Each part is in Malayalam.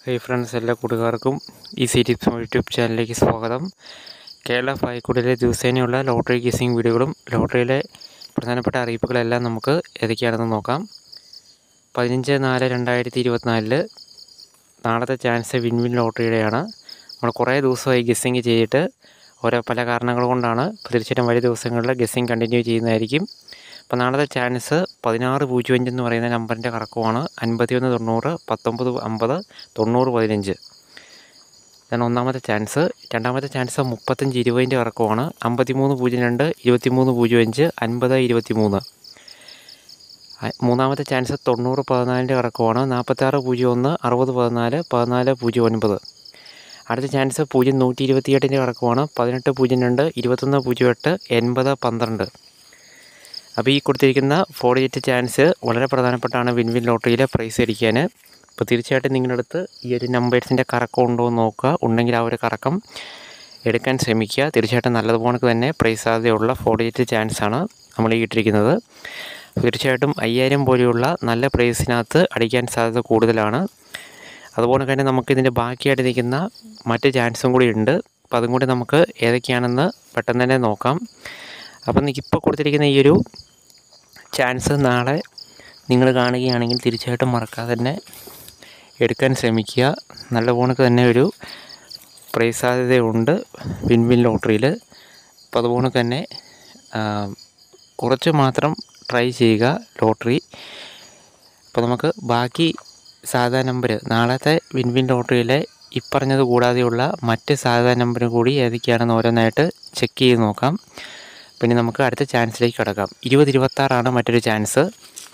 ഹൈ ഫ്രണ്ട്സ് എല്ലാ കൂട്ടുകാർക്കും ഈ സി ടിപ്സ് യൂട്യൂബ് ചാനലിലേക്ക് സ്വാഗതം കേരള ഫായ്ക്കൂടിലെ ദിവസേനയുള്ള ലോട്ടറി ഗീസിംഗ് വീഡിയോകളും ലോട്ടറിയിലെ പ്രധാനപ്പെട്ട അറിയിപ്പുകളെല്ലാം നമുക്ക് ഏതൊക്കെയാണെന്ന് നോക്കാം പതിനഞ്ച് നാല് രണ്ടായിരത്തി ഇരുപത്തിനാലില് നാളത്തെ ചാൻസ് വിൻ വിൻ ലോട്ടറിയുടെയാണ് നമ്മൾ കുറേ ദിവസമായി ഗസ്സിങ് ചെയ്തിട്ട് ഓരോ പല കാരണങ്ങൾ കൊണ്ടാണ് അപ്പോൾ തീർച്ചയായിട്ടും വരും ദിവസങ്ങളിൽ ഗസ്സിങ് കണ്ടിന്യൂ ചെയ്യുന്നതായിരിക്കും അപ്പോൾ നാളത്തെ ചാൻസ് പതിനാറ് പൂജ്യം അഞ്ച് എന്ന് പറയുന്ന നമ്പറിൻ്റെ കറക്കമാണ് അൻപത്തിയൊന്ന് തൊണ്ണൂറ് പത്തൊമ്പത് അമ്പത് തൊണ്ണൂറ് പതിനഞ്ച് ഇതാണ് ഒന്നാമത്തെ ചാൻസ് രണ്ടാമത്തെ ചാൻസ് മുപ്പത്തഞ്ച് ഇരുപതിൻ്റെ കറക്കമാണ് അമ്പത്തിമൂന്ന് പൂജ്യം രണ്ട് ഇരുപത്തിമൂന്ന് പൂജ്യം അഞ്ച് അൻപത് ഇരുപത്തി മൂന്ന് മൂന്നാമത്തെ ചാൻസ് തൊണ്ണൂറ് പതിനാലിൻ്റെ കറക്കമാണ് നാൽപ്പത്താറ് പൂജ്യം ഒന്ന് അറുപത് പതിനാല് പതിനാല് പൂജ്യം ഒൻപത് അടുത്ത ചാൻസ് പൂജ്യം നൂറ്റി ഇരുപത്തിയെട്ടിൻ്റെ കറക്കമാണ് പതിനെട്ട് പൂജ്യം രണ്ട് ഇരുപത്തൊന്ന് പൂജ്യം എട്ട് എൺപത് പന്ത്രണ്ട് അപ്പോൾ ഈ കൊടുത്തിരിക്കുന്ന ഫോർ ഡിജിറ്റ് ചാൻസ് വളരെ പ്രധാനപ്പെട്ടാണ് വിൻ വിൻ ലോട്ടറിയിലെ പ്രൈസ് അടിക്കാൻ അപ്പോൾ തീർച്ചയായിട്ടും നിങ്ങളുടെ അടുത്ത് ഈ ഒരു നമ്പേഴ്സിൻ്റെ കറക്കം ഉണ്ടോ എന്ന് നോക്കുക ഉണ്ടെങ്കിൽ ആ ഒരു കറക്കം എടുക്കാൻ ശ്രമിക്കുക തീർച്ചയായിട്ടും നല്ലതുപോലെ തന്നെ പ്രൈസ് സാധ്യതയുള്ള ഫോർ ഡിജിറ്റ് ചാൻസാണ് നമ്മൾ ഈ ഇട്ടിരിക്കുന്നത് തീർച്ചയായിട്ടും അയ്യായിരം പോലെയുള്ള നല്ല പ്രൈസിനകത്ത് അടിക്കാൻ സാധ്യത കൂടുതലാണ് അതുപോലെ തന്നെ നമുക്കിതിൻ്റെ ബാക്കിയായിട്ട് നിൽക്കുന്ന മറ്റ് ചാൻസും കൂടി ഉണ്ട് അപ്പോൾ അതും കൂടി നമുക്ക് ഏതൊക്കെയാണെന്ന് പെട്ടെന്ന് തന്നെ നോക്കാം അപ്പം ഇപ്പോൾ കൊടുത്തിരിക്കുന്ന ഈ ഒരു ചാൻസ് നാളെ നിങ്ങൾ കാണുകയാണെങ്കിൽ തീർച്ചയായിട്ടും മറക്കാതെ തന്നെ എടുക്കാൻ ശ്രമിക്കുക നല്ല പോണക്ക് തന്നെ ഒരു പ്രൈസ് സാധ്യതയുണ്ട് വിൻ വിൻ ലോട്ടറിയിൽ അപ്പോൾ അതുപോലെ തന്നെ കുറച്ച് മാത്രം ട്രൈ ചെയ്യുക ലോട്ടറി അപ്പോൾ നമുക്ക് ബാക്കി സാധാ നമ്പർ നാളത്തെ വിൻ വിൻ ലോട്ടറിയിലെ ഇപ്പറഞ്ഞത് കൂടാതെയുള്ള മറ്റ് സാധാ നമ്പർ കൂടി ഏതൊക്കെയാണെന്ന് ഓരോന്നായിട്ട് ചെക്ക് ചെയ്ത് നോക്കാം പിന്നെ നമുക്ക് അടുത്ത ചാൻസിലേക്ക് കിടക്കാം ഇരുപത് ഇരുപത്താറാണ് മറ്റൊരു ചാൻസ്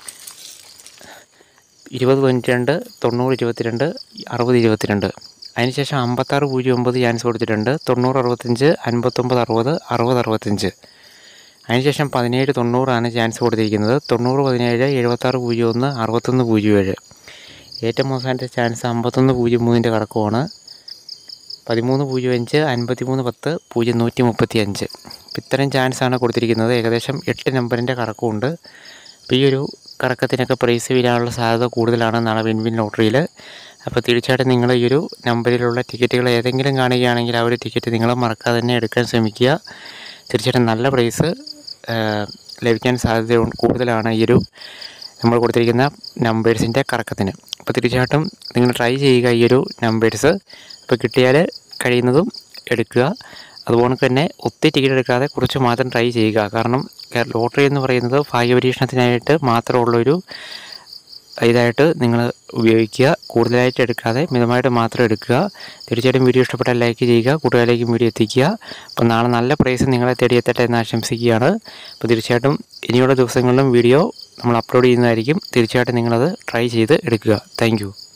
ഇരുപത് തൊണ്ണൂറ്റി രണ്ട് തൊണ്ണൂറ് ഇരുപത്തിരണ്ട് അറുപത് ഇരുപത്തിരണ്ട് അതിനുശേഷം അമ്പത്താറ് പൂജ്യം ഒമ്പത് ചാൻസ് കൊടുത്തിട്ടുണ്ട് തൊണ്ണൂറ് അറുപത്തഞ്ച് അൻപത്തൊമ്പത് അറുപത് അറുപത് അറുപത്തഞ്ച് അതിനുശേഷം പതിനേഴ് തൊണ്ണൂറാണ് ചാൻസ് കൊടുത്തിരിക്കുന്നത് തൊണ്ണൂറ് പതിനേഴ് എഴുപത്താറ് പൂജ്യം ഒന്ന് അറുപത്തൊന്ന് പൂജ്യം ഏഴ് ഏറ്റവും അവസാനത്തെ ചാൻസ് അമ്പത്തൊന്ന് പൂജ്യം മൂന്നിൻ്റെ കടക്കമാണ് പതിമൂന്ന് പൂജ്യം അഞ്ച് അൻപത്തിമൂന്ന് പത്ത് പൂജ്യം നൂറ്റി മുപ്പത്തി അഞ്ച് അപ്പോൾ ഇത്രയും ചാൻസാണ് കൊടുത്തിരിക്കുന്നത് ഏകദേശം എട്ട് നമ്പറിൻ്റെ കറക്കമുണ്ട് അപ്പോൾ ഈ ഒരു കറക്കത്തിനൊക്കെ പ്രൈസ് വീഴാനുള്ള സാധ്യത കൂടുതലാണ് നാളെ വിൻ വിൻ ലോട്ടറിയിൽ അപ്പോൾ തീർച്ചയായിട്ടും നിങ്ങൾ ഈ ഒരു നമ്പറിലുള്ള ടിക്കറ്റുകൾ ഏതെങ്കിലും കാണുകയാണെങ്കിൽ ആ ഒരു ടിക്കറ്റ് നിങ്ങൾ മറക്കാതെ തന്നെ എടുക്കാൻ ശ്രമിക്കുക തീർച്ചയായിട്ടും നല്ല പ്രൈസ് ലഭിക്കാൻ സാധ്യത കൂടുതലാണ് ഈ ഒരു നമ്മൾ കൊടുത്തിരിക്കുന്ന നമ്പേഴ്സിൻ്റെ കറക്കത്തിന് അപ്പോൾ തീർച്ചയായിട്ടും നിങ്ങൾ ട്രൈ ചെയ്യുക ഈ ഒരു നമ്പേഴ്സ് അപ്പോൾ കിട്ടിയാൽ കഴിയുന്നതും എടുക്കുക അതുപോലെ തന്നെ ഒത്തിരി ടിക്കറ്റ് എടുക്കാതെ കുറച്ച് മാത്രം ട്രൈ ചെയ്യുക കാരണം ലോട്ടറി എന്ന് പറയുന്നത് ഭാഗ്യപരീക്ഷണത്തിനായിട്ട് മാത്രമുള്ളൊരു ഇതായിട്ട് നിങ്ങൾ ഉപയോഗിക്കുക കൂടുതലായിട്ട് എടുക്കാതെ മിതമായിട്ട് മാത്രം എടുക്കുക തീർച്ചയായിട്ടും വീഡിയോ ഇഷ്ടപ്പെട്ടാൽ ലൈക്ക് ചെയ്യുക കൂട്ടുകാരിലേക്കും വീഡിയോ എത്തിക്കുക അപ്പം നാളെ നല്ല പ്രൈസ് നിങ്ങളെ തേടിയെത്തട്ടെ എന്ന് ആശംസിക്കുകയാണ് അപ്പോൾ തീർച്ചയായിട്ടും ഇനിയുള്ള ദിവസങ്ങളിലും വീഡിയോ നമ്മൾ അപ്ലോഡ് ചെയ്യുന്നതായിരിക്കും തീർച്ചയായിട്ടും നിങ്ങളത് ട്രൈ ചെയ്ത് എടുക്കുക താങ്ക്